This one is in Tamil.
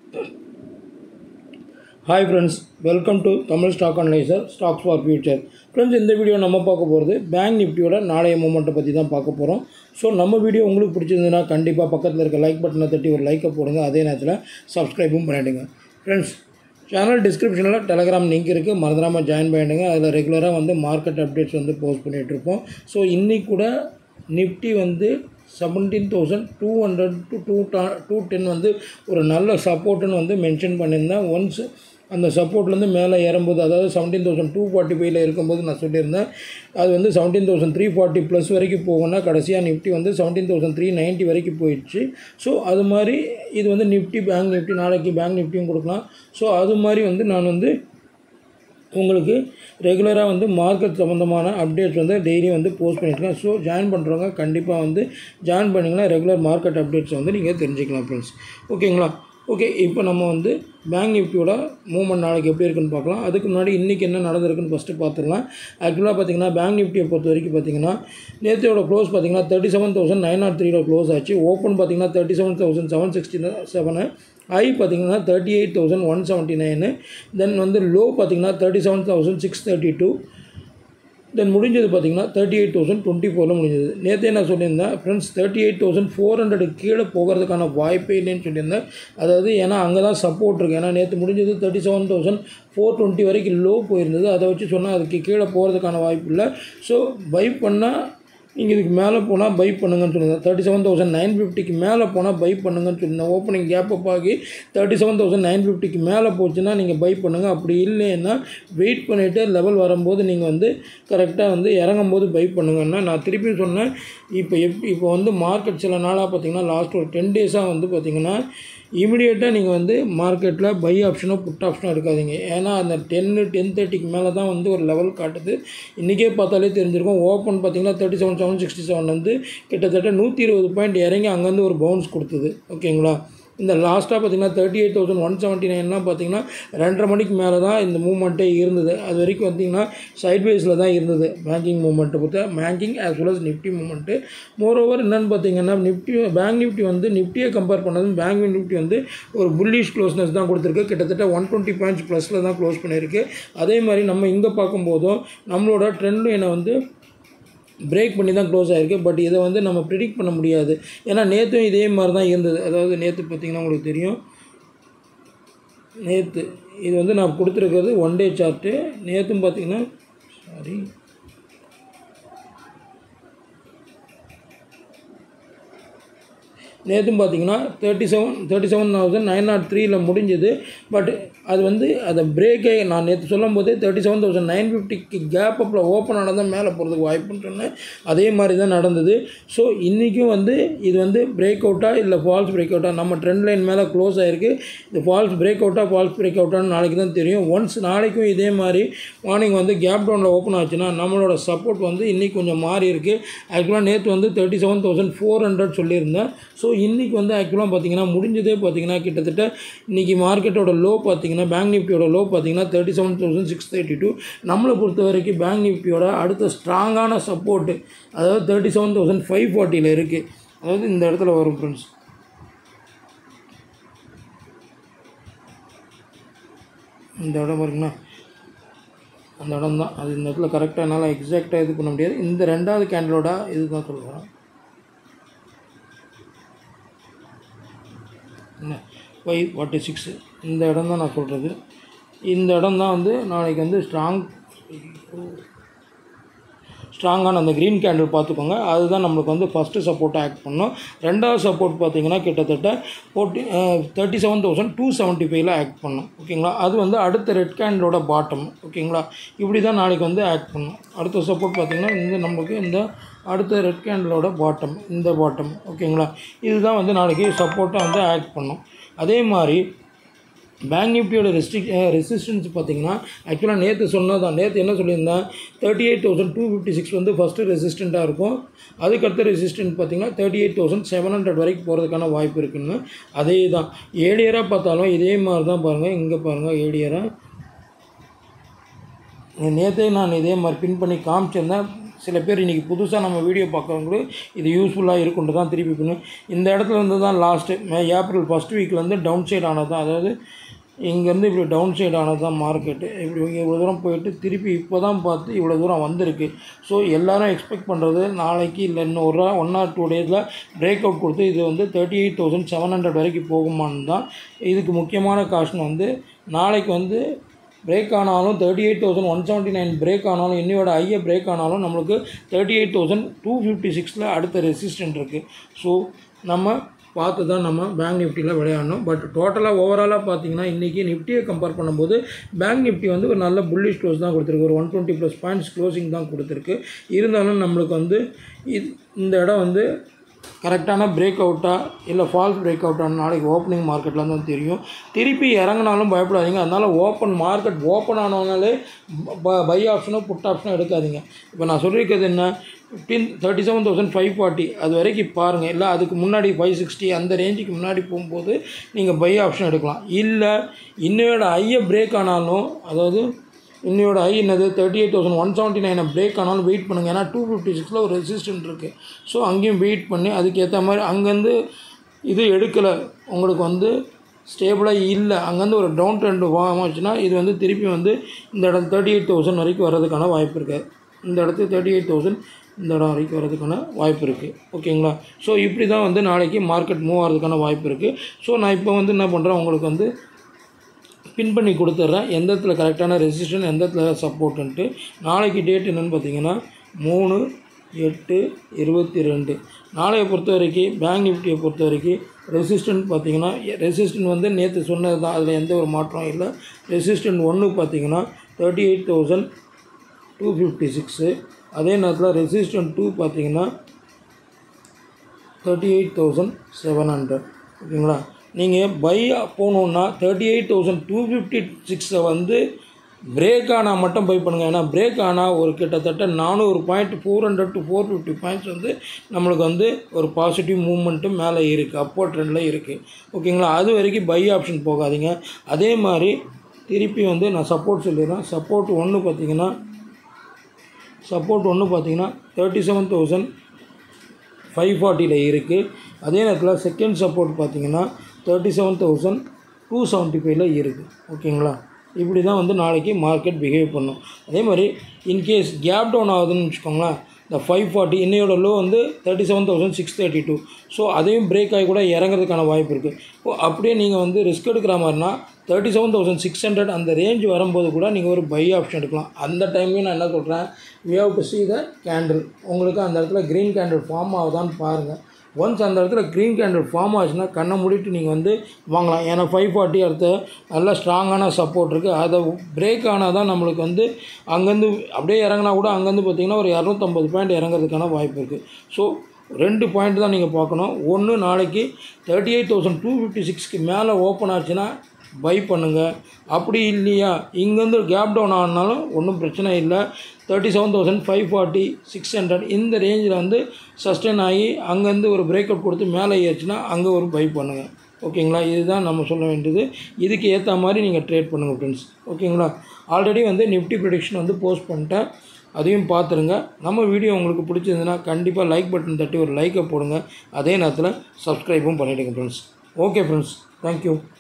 hi friends welcome to Tamil stock analyser stocks for future friends இந்த வீடியோ நம்ம பார்க்க போகிறது பேங்க் நிஃப்டியோட நாளைய மூமெண்ட்டை பற்றி தான் பார்க்க போகிறோம் ஸோ நம்ம வீடியோ உங்களுக்கு பிடிச்சிருந்ததுன்னா கண்டிப்பாக பக்கத்தில் இருக்க லைக் பட்டனை தட்டி ஒரு லைக்கை போடுங்க அதே நேரத்தில் சப்ஸ்கிரைபும் பண்ணிவிடுங்க ஃப்ரெண்ட்ஸ் சேனல் டிஸ்கிரிப்ஷனில் டெலகிராம் லிங்க் இருக்குது மறந்துடாமல் ஜாயின் பண்ணிடுங்க அதில் ரெகுலராக வந்து மார்க்கெட் அப்டேட்ஸ் வந்து போஸ்ட் பண்ணிகிட்ருப்போம் ஸோ இன்றைக்கி கூட நிஃப்டி வந்து seventeen thousand two hundred to two டா டூ டென் வந்து ஒரு நல்ல சப்போர்ட்டுன்னு வந்து மென்ஷன் பண்ணியிருந்தேன் ஒன்ஸ் அந்த சப்போர்ட்லேருந்து மேலே ஏறும்போது அதாவது செவன்டீன் தௌசண்ட் டூ ஃபார்ட்டி ஃபைவ்ல இருக்கும்போது நான் சொல்லியிருந்தேன் அது வந்து seventeen thousand three forty plus வரைக்கும் போகும்னா கடைசியாக நிஃப்டி வந்து செவன்டீன் தௌசண்ட் த்ரீ நைன்ட்டி வரைக்கும் போயிடுச்சு ஸோ அது மாதிரி இது வந்து நிஃப்டி பேங்க் நிஃப்டி நாளைக்கு பேங்க் நிஃப்டியும் கொடுக்கலாம் ஸோ அது மாதிரி வந்து நான் வந்து உங்களுக்கு ரெகுலராக வந்து மார்க்கெட் சம்மந்தமான அப்டேட்ஸ் வந்து டெய்லி வந்து போஸ்ட் பண்ணியிருக்கேன் ஸோ ஜாயின் பண்ணுறவங்க கண்டிப்பாக வந்து ஜாயின் பண்ணிங்கன்னா ரெகுலர் மார்க்கெட் அப்டேட்ஸ் வந்து நீங்கள் தெரிஞ்சுக்கலாம் ஃப்ரெண்ட்ஸ் ஓகேங்களா ஓகே இப்போ நம்ம வந்து பேங்க் நிஃப்டியோட மூவ்மெண்ட் நாளைக்கு எப்படி இருக்குன்னு பார்க்கலாம் அதுக்கு முன்னாடி இன்றைக்கி என்ன நடந்திருக்குன்னு ஃபஸ்ட்டு பார்த்துடலாம் ஆக்சுவலாக பார்த்தீங்கன்னா பேங்க் நிஃப்டியை பொறுத்த வரைக்கும் பார்த்தீங்கன்னா நேற்றையோட க்ளோஸ் பார்த்தீங்கன்னா thirty seven thousand nine nought த்ரீல க்ளோஸ் ஆச்சு ஓப்பன் பார்த்தீங்கன்னா thirty seven thousand seven sixty seven high பார்த்தீங்கன்னா thirty eight thousand one seventy nine then வந்து லோ பார்த்தீங்கன்னா thirty seven thousand six thirty two then முடிஞ்சது பார்த்தீங்கன்னா தேர்ட்டி எயிட் தௌசண்ட் டுவெண்ட்டி ஃபோரில் முடிஞ்சது நேற்றே நான் சொல்லியிருந்தேன் friends thirty eight thousand four hundred கீழே போகிறதுக்கான வாய்ப்பே இல்லைன்னு சொல்லியிருந்தேன் அதாவது ஏன்னா அங்கே தான் சப்போர்ட் இருக்குது ஏன்னா நேற்று முடிஞ்சது thirty seven thousand four twenty வரைக்கும் லோ போயிருந்தது அதை வச்சு சொன்னால் அதுக்கு கீழே போகிறதுக்கான வாய்ப்பு இல்லை ஸோ பை பண்ணால் நீங்கள் இதுக்கு மேலே போனால் பை பண்ணுங்கன்னு சொல்லுங்கள் தேர்ட்டி செவன் தௌசண்ட் நைன் ஃபிஃப்டிக்கு மேலே போனால் பை பண்ணுங்கன்னு சொல்லுங்கள் ஓப்பனிங் கேப் அப் ஆகி தேர்ட்டி செவன் தௌசண்ட் நைன் ஃபிஃப்டிக்கு மேலே போச்சுன்னா நீங்கள் பை பண்ணுங்கள் அப்படி இல்லைன்னா வெயிட் பண்ணிவிட்டு லெவல் வரும்போது நீங்கள் வந்து கரெக்டாக வந்து இறங்கும் போது பை பண்ணுங்கன்னா நான் திருப்பி சொன்னேன் இப்போ எப் இப்போ வந்து மார்க்கெட் சில நாளாக பார்த்தீங்கன்னா லாஸ்ட் ஒரு டென் டேஸாக வந்து பார்த்திங்கன்னா இமிடியேட்டாக நீங்கள் வந்து மார்க்கெட்டில் பை ஆப்ஷனோ புட் ஆப்ஷனோ எடுக்காதீங்க ஏன்னா அந்த டென்னு டென் தேர்ட்டிக்கு மேலே தான் வந்து ஒரு லெவல் காட்டுது இன்றைக்கே பார்த்தாலே தெரிஞ்சிருக்கும் ஓப்பன் பார்த்தீங்கன்னா thirty seven seven sixty seven வந்து கிட்டத்தட்ட நூற்றி இருபது பாயிண்ட் இறங்கி அங்கேருந்து ஒரு பவுன்ஸ் கொடுத்தது ஓகேங்களா இந்த லாஸ்ட்டாக பார்த்தீங்கன்னா thirty eight thousand one seventy நைன்லாம் பார்த்தீங்கன்னா ரெண்டரை மணிக்கு மேலே தான் இந்த மூவ்மெண்ட்டே இருந்தது அது வரைக்கும் பார்த்தீங்கன்னா சைட்வேஸில் தான் இருந்தது பேங்கிங் மூவ்மெண்ட்டை பொறுத்த banking as well as Nifty movement more over என்னென்னு பார்த்தீங்கன்னா நிஃப்டி பேங்க் நிஃப்டி வந்து நிஃப்டியை கம்பேர் பண்ணதும் பேங்க் நிஃப்டி வந்து ஒரு புல்லிஷ் க்ளோஸ்னஸ் தான் கொடுத்துருக்கு கிட்டத்தட்ட ஒன் டுவெண்ட்டி பாயிண்ட்ஸ் ப்ளஸில் தான் க்ளோஸ் பண்ணியிருக்கு அதே மாதிரி நம்ம இங்கே பார்க்கும்போதும் நம்மளோட ட்ரெண்டும் என்னை வந்து பிரேக் பண்ணி தான் க்ளோஸ் ஆகிருக்கு பட் இதை வந்து நம்ம ப்ரிடிக்ட் பண்ண முடியாது ஏன்னா நேற்றும் இதே மாதிரி தான் இருந்தது அதாவது நேற்று பார்த்திங்கன்னா உங்களுக்கு தெரியும் நேற்று இது வந்து நான் கொடுத்துருக்கிறது ஒன் டே சார்ட்டு நேற்றும் பார்த்திங்கன்னா சாரி நேற்றும் பார்த்தீங்கன்னா thirty seven thirty seven thousand nine nought த்ரீல முடிஞ்சது பட் அது வந்து அதை பிரேக்கே நான் நேற்று சொல்லும் போதே தேர்ட்டி செவன் தௌசண்ட் நைன் ஃபிஃப்டிக்கு கேப் அப்பில் ஓப்பன் ஆனதான் மேலே போகிறதுக்கு வாய்ப்புன்னு சொன்னேன் அதே மாதிரி தான் நடந்தது ஸோ இன்றைக்கும் வந்து இது வந்து பிரேக் அவுட்டாக இல்லை ஃபால்ஸ் பிரேக் அவுட்டாக நம்ம ட்ரெண்ட் லைன் மேலே க்ளோஸ் ஆகிருக்கு இது ஃபால்ஸ் பிரேக் அவுட்டாக ஃபால்ஸ் பிரேக் அவுட்டான்னு நாளைக்கு தான் தெரியும் ஒன்ஸ் நாளைக்கும் இதே மாதிரி மார்னிங் வந்து கேப் டவுனில் ஓப்பன் ஆச்சுன்னா நம்மளோட சப்போர்ட் வந்து இன்றைக்கி கொஞ்சம் மாறி இருக்குது ஆக்சுவலாக நேற்று வந்து thirty seven thousand four hundred சொல்லியிருந்தேன் ஸோ இன்றைக்கி வந்து ஆக்சுவலாக பார்த்தீங்கன்னா முடிஞ்சதே பார்த்தீங்கன்னா கிட்டத்தட்ட இன்றைக்கி மார்க்கெட்டோட லோ பார்த்தீங்கன்னா பேங்க் நிஃப்டியோட லோ பார்த்தீங்கன்னா thirty seven thousand six thirty two நம்மளை பொறுத்த வரைக்கும் பேங்க் நிஃப்டியோட அடுத்த ஸ்ட்ராங்கான சப்போர்ட்டு அதாவது தேர்ட்டி செவன் தௌசண்ட் ஃபைவ் ஃபார்ட்டியில் இருக்குது அதாவது இந்த இடத்துல வரும் ஃப்ரெண்ட்ஸ் இந்த இடம் இருக்குண்ணா அந்த இடம் தான் அது இந்த இடத்துல கரெக்டாக என்னால் எக்ஸாக்டாக இது பண்ண முடியாது இந்த ரெண்டாவது கேண்டலோட இதுதான் சொல்கிறேன் என்ன ஃபைவ் ஃபார்ட்டி சிக்ஸு இந்த இடம் தான் நான் சொல்கிறது இந்த இடம் தான் வந்து நாளைக்கு வந்து ஸ்ட்ராங் ஸ்ட்ராங்கான அந்த க்ரீன் கேண்டில் பார்த்துக்கோங்க அதுதான் நம்மளுக்கு வந்து ஃபஸ்ட்டு சப்போர்ட்டாக ஆக்ட் பண்ணோம் ரெண்டாவது சப்போர்ட் பார்த்தீங்கன்னா கிட்டத்தட்ட forty thirty seven thousand two seventy ஃபைவ்ல ஆக்ட் பண்ணும் ஓகேங்களா அது வந்து அடுத்த ரெட் கேண்டிலோட பாட்டம் ஓகேங்களா இப்படி தான் நாளைக்கு வந்து ஆக்ட் பண்ணும் அடுத்த சப்போர்ட் பார்த்திங்கன்னா இந்த நம்மளுக்கு இந்த அடுத்த ரெட் கேண்டிலோட பாட்டம் இந்த பாட்டம் ஓகேங்களா இதுதான் வந்து நாளைக்கு சப்போர்ட்டாக வந்து ஆக்ட் பண்ணும் அதே மாதிரி பேங்க் நிஃப்டியோட ரெஸ்ட்ரிக் ரெசிஸ்டன்ஸ் பார்த்தீங்கன்னா ஆக்சுவலாக நேற்று சொன்னதான் நேற்று என்ன சொல்லியிருந்தேன் thirty eight thousand two fifty six வந்து ஃபஸ்ட்டு ரெசிஸ்டண்ட்டாக இருக்கும் அதுக்கடுத்த ரெசிஸ்டன்ட் பார்த்தீங்கன்னா thirty eight thousand seven hundred வரைக்கும் போகிறதுக்கான வாய்ப்பு இருக்குன்னு அதே தான் ஏடியராக பார்த்தாலும் இதே மாதிரி தான் பாருங்கள் இங்கே பாருங்கள் ஏடியராக நேற்றே நான் இதே மாதிரி பின் பண்ணி காமிச்சிருந்தேன் சில பேர் இன்றைக்கி புதுசாக நம்ம வீடியோ பார்க்குறவங்களுக்கு இது யூஸ்ஃபுல்லாக இருக்குன்ட்டு தான் திருப்பி பண்ணும் இந்த இடத்துல இருந்து தான் லாஸ்ட்டு மே ஏப்ரல் ஃபஸ்ட் வீக்லேருந்து டவுன் சைட் ஆனது தான் அதாவது இங்கேருந்து இப்படி டவுன் சைடு ஆனது தான் மார்க்கெட்டு இப்படி இங்கே இவ்வளோ தூரம் போயிட்டு திருப்பி இப்போ தான் பார்த்து இவ்வளோ தூரம் வந்திருக்கு ஸோ எல்லாரும் எக்ஸ்பெக்ட் பண்ணுறது நாளைக்கு இல்லை இன்னும் ஒரு ஒன் ஆர் டூ டேஸில் பிரேக் அவுட் கொடுத்து இது வந்து thirty eight thousand seven hundred வரைக்கும் போகுமான்னு தான் இதுக்கு முக்கியமான காஷன் வந்து நாளைக்கு வந்து பிரேக் ஆனாலும் thirty eight thousand one seventy nine break ஆனாலும் இன்னையோட ஐய பிரேக் ஆனாலும் நம்மளுக்கு thirty eight thousand two fifty சிக்ஸில் அடுத்த ரெசிஸ்டன்ட் இருக்குது ஸோ நம்ம பார்த்து தான் நம்ம பேங்க் நிஃப்டியில் விளையாடணும் பட் டோட்டலாக ஓவராலாக பார்த்தீங்கன்னா இன்றைக்கி நிஃப்டியை கம்பேர் பண்ணும்போது பேங்க் நிஃப்டி வந்து ஒரு நல்ல புல்லிஷ் க்ளோஸ் தான் கொடுத்துருக்கு ஒரு one twenty plus points closing தான் கொடுத்துருக்கு இருந்தாலும் நம்மளுக்கு வந்து இது இந்த இடம் வந்து கரெக்டான பிரேக் அவுட்டா இல்லை ஃபால்ஸ் பிரேக் அவுட்டான நாளைக்கு ஓப்பனிங் மார்க்கெட்டில் தான் தெரியும் திருப்பி இறங்கினாலும் பயப்படாதீங்க அதனால் ஓப்பன் மார்க்கெட் ஓப்பன் ஆனவனாலே பை ஆப்ஷனோ புட் ஆப்ஷனோ எடுக்காதீங்க இப்போ நான் சொல்லியிருக்கிறது என்ன fifteen thirty seven thousand five forty அது வரைக்கும் பாருங்கள் இல்லை அதுக்கு முன்னாடி ஃபைவ் சிக்ஸ்டி அந்த ரேஞ்சுக்கு முன்னாடி போகும்போது நீங்கள் பை ஆப்ஷன் எடுக்கலாம் இல்லை இன்னையோட ஐயை பிரேக் ஆனாலும் அதாவது இன்னையோட ஹை என்னது thirty eight thousand one seventy நைனை பிரேக் ஆனாலும் வெயிட் பண்ணுங்கள் ஏன்னா டூ ஃபிஃப்டி சிக்ஸில் ஒரு ரெசிஸ்டன்ட் இருக்குது ஸோ அங்கேயும் வெயிட் பண்ணி அதுக்கேற்ற மாதிரி அங்கேருந்து இது எடுக்கலை உங்களுக்கு வந்து ஸ்டேபிளாக இல்லை அங்கேருந்து ஒரு டவுன் ட்ரெண்ட் ஃபார்ம் ஆச்சுன்னா இது வந்து திருப்பி வந்து இந்த இடம் தேர்ட்டி எயிட் தௌசண்ட் வரைக்கும் வர்றதுக்கான வாய்ப்பு இருக்குது இந்த இடத்துக்கு தேர்ட்டி எயிட் தௌசண்ட் இந்த இடம் வரைக்கும் வர்றதுக்கான வாய்ப்பு இருக்குது ஓகேங்களா ஸோ இப்படி தான் வந்து நாளைக்கு மார்க்கெட் மூவ் ஆகிறதுக்கான வாய்ப்பு இருக்குது ஸோ நான் இப்போ வந்து என்ன பண்ணுறேன் உங்களுக்கு வந்து பின் பண்ணி கொடுத்துட்றேன் எந்த இடத்துல கரெக்டான ரெசிஸ்டன் எந்த இடத்துல சப்போர்ட்டுன்ட்டு நாளைக்கு டேட் என்னென்னு பார்த்தீங்கன்னா மூணு எட்டு இருபத்தி ரெண்டு நாளையை பொறுத்த வரைக்கும் பேங்க் நிஃப்டியை பொறுத்த வரைக்கும் ரெசிஸ்டன்ட் பார்த்தீங்கன்னா ரெசிஸ்டன்ட் வந்து நேற்று சொன்னது தான் அதில் எந்த ஒரு மாற்றம் இல்லை ரெசிஸ்டன்ட் ஒன்று பார்த்தீங்கன்னா thirty eight thousand two fifty six அதே நேரத்தில் ரெசிஸ்டன்ட் டூ பார்த்தீங்கன்னா thirty eight thousand seven hundred ஓகேங்களா நீங்கள் பை போகணுன்னா thirty eight thousand two fifty சிக்ஸை வந்து பிரேக் ஆனால் மட்டும் பை பண்ணுங்கள் ஏன்னா பிரேக் ஆனால் ஒரு கிட்டத்தட்ட நானூறு point four hundred to four fifty points வந்து நம்மளுக்கு வந்து ஒரு பாசிட்டிவ் மூவ்மெண்ட்டும் மேலே இருக்குது அப்போ ட்ரெண்டில் இருக்குது ஓகேங்களா அது வரைக்கும் பை ஆப்ஷன் போகாதீங்க அதே மாதிரி திருப்பி வந்து நான் சப்போர்ட் சொல்லிடுறேன் சப்போர்ட் ஒன்று பார்த்தீங்கன்னா சப்போர்ட் ஒன்று பார்த்தீங்கன்னா தேர்ட்டி செவன் தௌசண்ட் ஃபைவ் ஃபார்ட்டியில் இருக்குது அதே நேரத்தில் செகண்ட் சப்போர்ட் பார்த்தீங்கன்னா thirty seven thousand two seventy ஃபைவ்ல இருக்குது ஓகேங்களா இப்படி தான் வந்து நாளைக்கு மார்க்கெட் பிஹேவ் பண்ணும் அதே மாதிரி இன்கேஸ் கேப் டவுன் ஆகுதுன்னு வச்சுக்கோங்களேன் இந்த ஃபைவ் ஃபார்ட்டி இன்னையோட லோ வந்து thirty seven thousand six thirty two so அதையும் பிரேக் ஆகி கூட இறங்குறதுக்கான வாய்ப்பு இருக்குது இப்போ அப்படியே நீங்கள் வந்து ரிஸ்க் எடுக்கிற மாதிரினா thirty seven thousand six hundred அந்த ரேஞ்ச் வரும்போது கூட நீங்கள் ஒரு பை ஆப்ஷன் எடுக்கலாம் அந்த டைம்லையும் நான் என்ன சொல்கிறேன் we have to see the candle உங்களுக்கு அந்த இடத்துல க்ரீன் கேண்டில் ஃபார்ம் ஆகுதான்னு பாருங்கள் ஒன்ஸ் அந்த இடத்துல க்ரீன் கேண்டில் ஃபார்ம் ஆச்சுன்னா கண்ணை மூடிட்டு நீங்கள் வந்து வாங்கலாம் ஏன்னா ஃபைவ் ஃபார்ட்டி அடுத்த நல்ல ஸ்ட்ராங்கான சப்போர்ட் இருக்குது அதை பிரேக் ஆனால் தான் நம்மளுக்கு வந்து அங்கேருந்து அப்படியே இறங்கினா கூட அங்கேருந்து பார்த்தீங்கன்னா ஒரு இரநூத்தம்பது பாயிண்ட் இறங்குறதுக்கான வாய்ப்பு இருக்குது ஸோ ரெண்டு பாயிண்ட் தான் நீங்கள் பார்க்கணும் ஒன்று நாளைக்கு thirty eight thousand two fifty சிக்ஸ்க்கு மேலே ஓப்பன் ஆச்சுன்னா பை பண்ணுங்கள் அப்படி இல்லையா இங்கேருந்து கேப் டவுன் ஆனாலும் ஒன்றும் பிரச்சனை இல்லை thirty seven thousand five forty six hundred இந்த ரேஞ்சில் வந்து சஸ்டெயின் ஆகி அங்கேருந்து ஒரு பிரேக் அவுட் கொடுத்து மேலே ஏறிச்சுன்னா அங்கே ஒரு பை பண்ணுங்கள் ஓகேங்களா இதுதான் நம்ம சொல்ல வேண்டியது இதுக்கு ஏற்ற மாதிரி நீங்கள் ட்ரேட் பண்ணுங்கள் ஃப்ரெண்ட்ஸ் ஓகேங்களா ஆல்ரெடி வந்து நிஃப்டி ப்ரொடிக்ஷன் வந்து போஸ்ட் பண்ணிட்டேன் அதையும் பார்த்துருங்க நம்ம வீடியோ உங்களுக்கு பிடிச்சிருந்துன்னா கண்டிப்பாக லைக் பட்டன் தட்டி ஒரு லைக்கை போடுங்க அதே நேரத்தில் சப்ஸ்கிரைபும் பண்ணிவிடுங்க ஃப்ரெண்ட்ஸ் ஓகே ஃப்ரெண்ட்ஸ் தேங்க்யூ